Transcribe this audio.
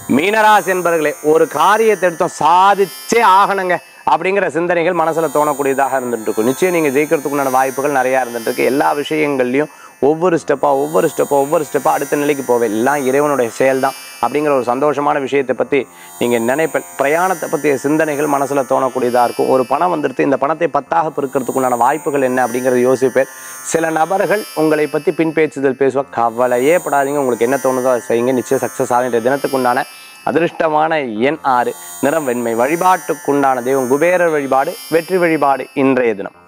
மீனராசி என்பர்களே ஒரு காரியத்தை எடுத்தோம் சாதிச்சே ஆகணுங்க அப்படிங்கிற சிந்தனைகள் மனசுல தோணக்கூடியதாக இருந்துட்டு இருக்கும் நிச்சயம் நீங்க ஜெயிக்கிறதுக்குண்டான வாய்ப்புகள் நிறைய இருந்துட்டு இருக்கு எல்லா விஷயங்கள்லையும் ஒவ்வொரு ஸ்டெப்பா ஒவ்வொரு ஸ்டெப்பா ஒவ்வொரு ஸ்டெப்பா அடுத்த நிலைக்கு போவே எல்லாம் இறைவனுடைய செயல் தான் அப்படிங்கிற ஒரு சந்தோஷமான விஷயத்தை பத்தி நீங்க நினைப்ப பிரயாணத்தை பற்றிய சிந்தனைகள் மனசுல தோணக்கூடியதா இருக்கும் ஒரு பணம் வந்துடுத்து இந்த பணத்தை பத்தாக பெருக்கிறதுக்குண்டான வாய்ப்புகள் என்ன அப்படிங்கறத யோசிப்பேன் சில நபர்கள் உங்களை பத்தி பின் பேச்சுதல் பேசுவா கவலையே படாதீங்க உங்களுக்கு என்ன தோணுதோ அதை செய்யுங்க நிச்சயம் சக்சஸ் ஆகின்ற தினத்துக்குண்டான அதிர்ஷ்டமான எண் ஆறு நிறம் வெண்மை வழிபாட்டுக்குண்டான தெய்வம் குபேரர் வழிபாடு வெற்றி வழிபாடு இன்றைய தினம்